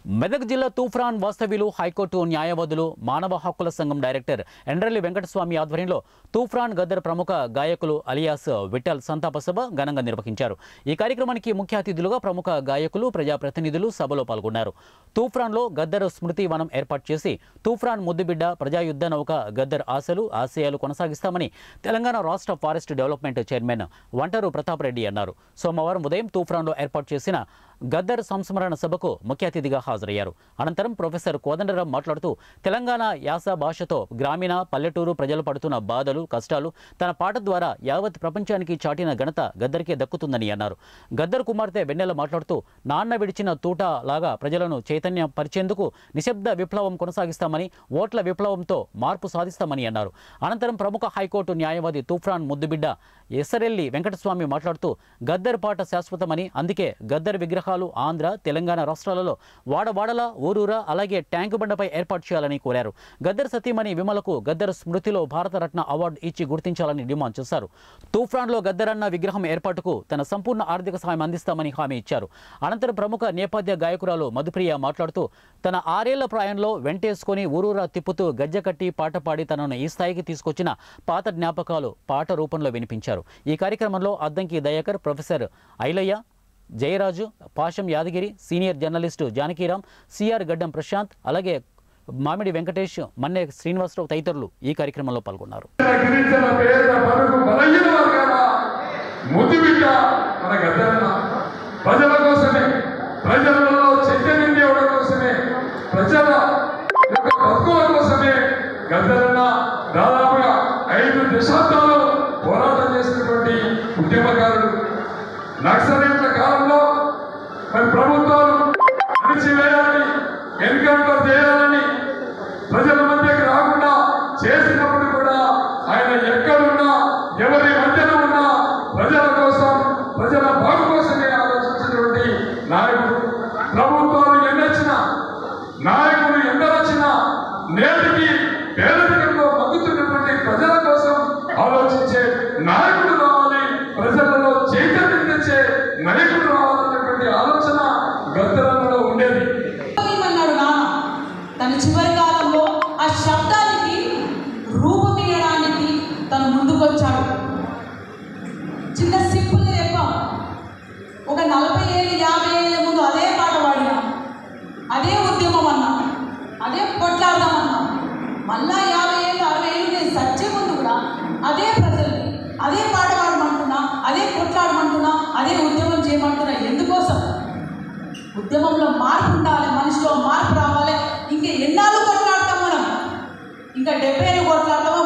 మెదక్ జిల్లా తూఫ్రాన్ వాస్తవ్యులు హైకోర్టు న్యాయవాదులు మానవ హక్కుల సంఘం డైరెక్టర్ ఎండ్రల్లి వెంకటస్వామి ఆధ్వర్యంలో తూఫ్రాన్ గద్దర్ ప్రముఖ గాయకులు అలియాస్ విఠల్ సంతాప సభ ఘనంగా నిర్వహించారు ఈ కార్యక్రమానికి ముఖ్య అతిథులుగా ప్రముఖ గాయకులు ప్రజాప్రతినిధులు సభలో పాల్గొన్నారు తూఫ్రాన్లో గద్దర్ స్మృతి వనం ఏర్పాటు చేసి తూఫ్రాన్ ముద్దుబిడ్డ ప్రజాయుద్ధ నౌక గద్దర్ ఆశలు ఆశయాలు కొనసాగిస్తామని తెలంగాణ రాష్ట్ర forest development chairman Vanteru Pratap Reddy అన్నారు సోమవారం ఉదయం తూఫ్రాన్లో ఏర్పాటు చేసిన గద్దర్ సంస్మరణ సభకు ముఖ్య అతిథిగా హాజరయ్యారు అనంతరం ప్రొఫెసర్ కోదండరాం మాట్లాడుతూ తెలంగాణ యాస భాషతో గ్రామీణ పల్లెటూరు ప్రజలు పడుతున్న బాధలు కష్టాలు తన పాట ద్వారా యావత్ ప్రపంచానికి చాటిన ఘనత గద్దర్కే దక్కుతుందని అన్నారు గద్దర్ కుమార్తె వెన్నెల మాట్లాడుతూ నాన్న విడిచిన తూట లాగా ప్రజలను చైతన్యం పరిచేందుకు నిశ్శబ్ద విప్లవం కొనసాగిస్తామని ఓట్ల విప్లవంతో మార్పు సాధిస్తామని అన్నారు అనంతరం ప్రముఖ హైకోర్టు న్యాయవాది తూఫ్రాన్ ముద్దుబిడ్డ ఎస్సరెల్లి వెంకటస్వామి మాట్లాడుతూ గద్దర్ పాట శాశ్వతమని అందుకే గద్దర్ విగ్రహాలు ఆంధ్ర తెలంగాణ రాష్ట్రాలలో వాడవాడల ఊరూరా అలాగే ట్యాంకు బండపై ఏర్పాటు చేయాలని కోరారు గద్దర్ సతీమణి విమలకు గద్దర్ స్మృతిలో భారతరత్న అవార్డు ఇచ్చి గుర్తించాలని డిమాండ్ చేశారు తూఫాన్లో గద్దర్ అన్న విగ్రహం ఏర్పాటుకు తన సంపూర్ణ ఆర్థిక సాయం అందిస్తామని హామీ ఇచ్చారు అనంతరం ప్రముఖ నేపథ్య గాయకురాలు మధుప్రియ మాట్లాడుతూ తన ఆరేళ్ల ప్రాయంలో వెంటేసుకొని ఊరూరా తిప్పుతూ గజ్జె కట్టి పాట పాడి తనను ఈ స్థాయికి తీసుకొచ్చిన పాత జ్ఞాపకాలు పాట రూపంలో వినిపించారు ఈ కార్యక్రమంలో Addanki Dayakar professor Ailaiah Jayaraju Pasham Yadagiri senior journalist Janakiram CR Gaddam Prashanth అలాగే మామిడి వెంకటేష్ మన్నే శ్రీనివాసరావు తదితరులు ఈ కార్యక్రమంలో పాల్గొన్నారు గిరిజన పేద బడుగు బలహీన వర్గాల ముద్దుబిడ్డ మన గద్దరన్న ప్రజల కోసమే ప్రజలలో చైతన్యం తేవడం కోసమే ప్రజల యొక్క బతుకుల కోసమే గద్దరన్న దాదాపుగా ఐదు దశాబ్దాలు పోరాటం చేసినటువంటి ఉద్యమకారుడు నక్సలైట్ల కాలంలో మరి ప్రభుత్వాలు అణిచివేయాలని ఎన్కౌంటర్ చేయాలని ప్రజల మధ్యకి రాకుండా చేసినప్పుడు కూడా ఆయన ఎక్కడున్నా ఎవరి మధ్యలో ఉన్నా ప్రజల కోసం ప్రజల బాగు కోసమే ఆలోచించినటువంటి నాయకుడు ప్రభుత్వాలు ఎన్నొచ్చినా నాయకులు ఎందరొచ్చినా నేటికి పేదరికంలో మగ్గుతున్నటువంటి ప్రజల కోసం ఆలోచించే నాయకుడు రావాలి ప్రజలలో చైతన్యం తెచ్చే నాయకుడు రావాలన్నటువంటి ఆలోచన గద్దరంలో ఉండేది అన్నాడు నాన్న తన చివరి కాలంలో ఆ శబ్దానికి రూపమియడానికి తను ముందుకొచ్చాడు చిన్న సింపుల్ చెప్పాం ఒక నలభై ఏళ్ళు యాభై ఏళ్ళ ముందు అదే పాట పాడినా అదే ఉద్యమం అన్నా అదే కొట్లాడదామన్నా మళ్ళా యాభై ఏళ్ళు అరవై ఏళ్ళు నేను సచ్చే ముందు కూడా అదే ప్రజల్ని అదే పాట పాడమంటున్నా అదే కొట్లాడమంటున్నా అదే ఉద్యమం చేయమంటున్నా ఎందుకోసం ఉద్యమంలో మార్పు ఉండాలి మనిషిలో మార్పు రావాలి ఇంకా ఎన్నాళ్ళు కొట్లాడతాం మనం ఇంకా డెబ్బై ఏళ్ళు కొట్లాడతామా